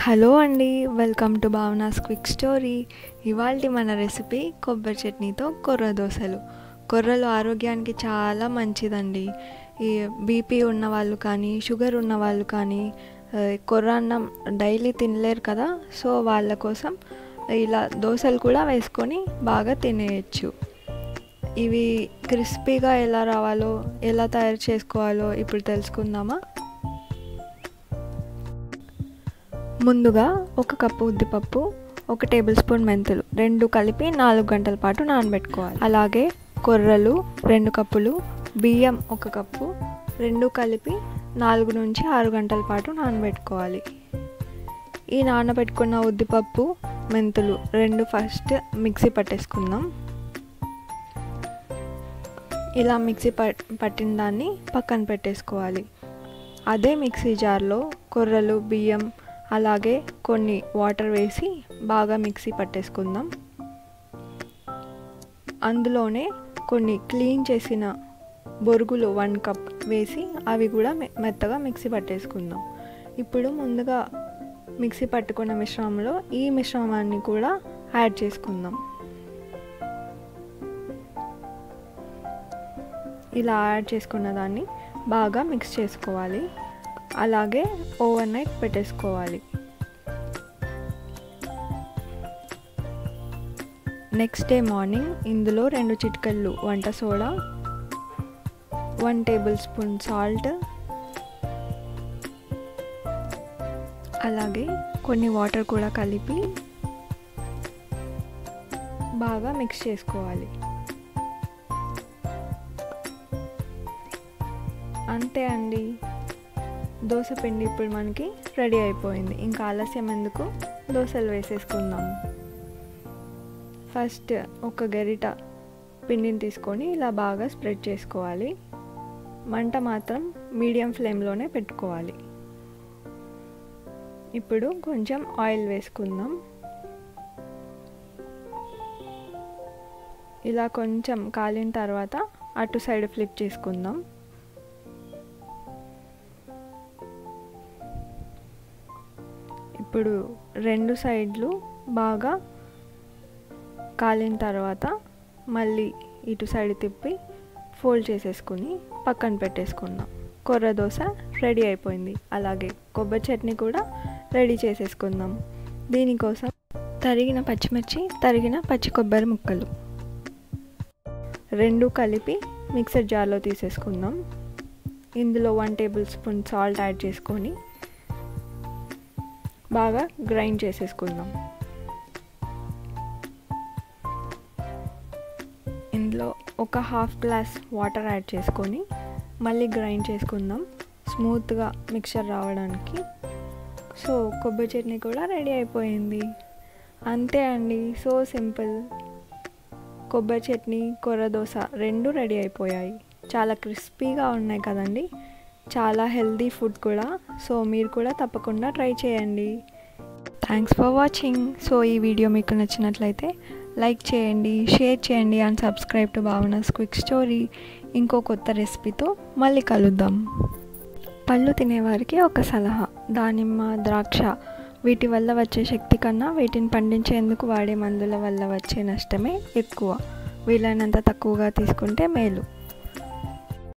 hello అండి welcome to Bhavana's quick story ఇవాళ మన రెసిపీ కొబ్బరి చట్నీతో కొర్ర దోశలు కొర్రలు ఆరోగ్యానికి చాలా మంచిదండి ఈ బీపీ ఉన్న వాళ్ళు కానీ షుగర్ ఉన్న వాళ్ళు కానీ ఆ, కొర్ర అన్నం డైలీ తినలేరు కదా సో వాళ్ళ కోసం ఇలా దోశలు కూడా వేసుకొని బాగా తినేయచ్చు ఇవి క్రిస్పీగా ఎలా రావాలో ఎలా తయారు చేసుకోవాలో ఇప్పుడు తెలుసుకుందామా ముందుగా ఒక కప్పు ఉద్దిపప్పు ఒక టేబుల్ స్పూన్ మెంతులు రెండు కలిపి నాలుగు గంటల పాటు నానబెట్టుకోవాలి అలాగే కొర్రలు రెండు కప్పులు బియ్యం ఒక కప్పు రెండు కలిపి నాలుగు నుంచి ఆరు గంటల పాటు నానబెట్టుకోవాలి ఈ నానబెట్టుకున్న ఉద్దిపప్పు మెంతులు రెండు ఫస్ట్ మిక్సీ పట్టేసుకుందాం ఇలా మిక్సీ పట్ పట్టిన దాన్ని పక్కన పెట్టేసుకోవాలి అదే మిక్సీ జార్లో కొర్రలు బియ్యం అలాగే కొన్ని వాటర్ వేసి బాగా మిక్సీ పట్టేసుకుందాం అందులోనే కొన్ని క్లీన్ చేసిన బొరుగులు వన్ కప్ వేసి అవి కూడా మె- మెత్తగా మిక్సీ పట్టేసుకుందాం ఇప్పుడు ముందుగా మిక్సీ పట్టుకున్న మిశ్రమంలో ఈ మిశ్రమాన్ని కూడా యాడ్ చేసుకుందాం ఇలా యాడ్ చేసుకున్న దాన్ని బాగా మిక్స్ చేసుకోవాలి అలాగే ఓవర్ నైట్ పెట్టేసుకోవాలి నెక్స్ట్ డే మార్నింగ్ ఇందులో రెండు చిటికళ్ళు వంట soda one tablespoon salt అలాగే కొన్ని వాటర్ కూడా కలిపి బాగా మిక్స్ చేసుకోవాలి అంతే అండి దోశ పిండి ఇప్పుడు మనకి రెడీ అయిపోయింది ఇంకా ఆలస్యం ఎందుకు దోశలు వేసేసుకుందాం ఫస్ట్ ఒక గరిట పిండిని తీసుకొని ఇలా బాగా స్ప్రెడ్ చేసుకోవాలి మంట మాత్రం మీడియం ఫ్లేమ్లోనే పెట్టుకోవాలి ఇప్పుడు కొంచెం ఆయిల్ వేసుకుందాం ఇలా కొంచెం కాలిన తర్వాత అటు సైడ్ ఫ్లిప్ చేసుకుందాం ఇప్పుడు రెండు సైడ్లు బాగా కాలిన తర్వాత మళ్ళీ ఇటు సైడ్ తిప్పి ఫోల్డ్ చేసేసుకుని పక్కన పెట్టేసుకుందాం కొర్ర దోశ రెడీ అయిపోయింది అలాగే కొబ్బరి చట్నీ కూడా రెడీ చేసేసుకుందాం దీనికోసం తరిగిన పచ్చిమిర్చి తరిగిన పచ్చి కొబ్బరి ముక్కలు రెండు కలిపి మిక్సర్ జార్లో తీసేసుకుందాం ఇందులో one tablespoon salt add చేసుకొని బాగా గ్రైండ్ చేసేసుకుందాం ఇందులో ఒక హాఫ్ గ్లాస్ వాటర్ యాడ్ చేసుకొని మళ్ళీ గ్రైండ్ చేసుకుందాం స్మూత్గా మిక్చర్ రావడానికి సో కొబ్బరి చట్నీ కూడా రెడీ అయిపోయింది అంతే అండి సో సింపుల్ కొబ్బరి చట్నీ కొర్ర దోశ రెండు రెడీ అయిపోయాయి చాలా క్రిస్పీగా ఉన్నాయి కదండి చాలా హెల్దీ ఫుడ్ కూడా సో మీరు కూడా తప్పకుండా ట్రై చేయండి థ్యాంక్స్ ఫర్ వాచింగ్ సో ఈ వీడియో మీకు నచ్చినట్లయితే లైక్ చేయండి షేర్ చేయండి and subscribe to Bhavana's quick story ఇంకో కొత్త రెసిపీతో మళ్ళీ కలుద్దాం పళ్ళు తినేవారికి ఒక సలహా దానిమ్మ ద్రాక్ష వీటి వల్ల వచ్చే శక్తి కన్నా వీటిని పండించేందుకు వాడే మందుల వల్ల వచ్చే నష్టమే ఎక్కువ వీలైనంత తక్కువగా తీసుకుంటే మేలు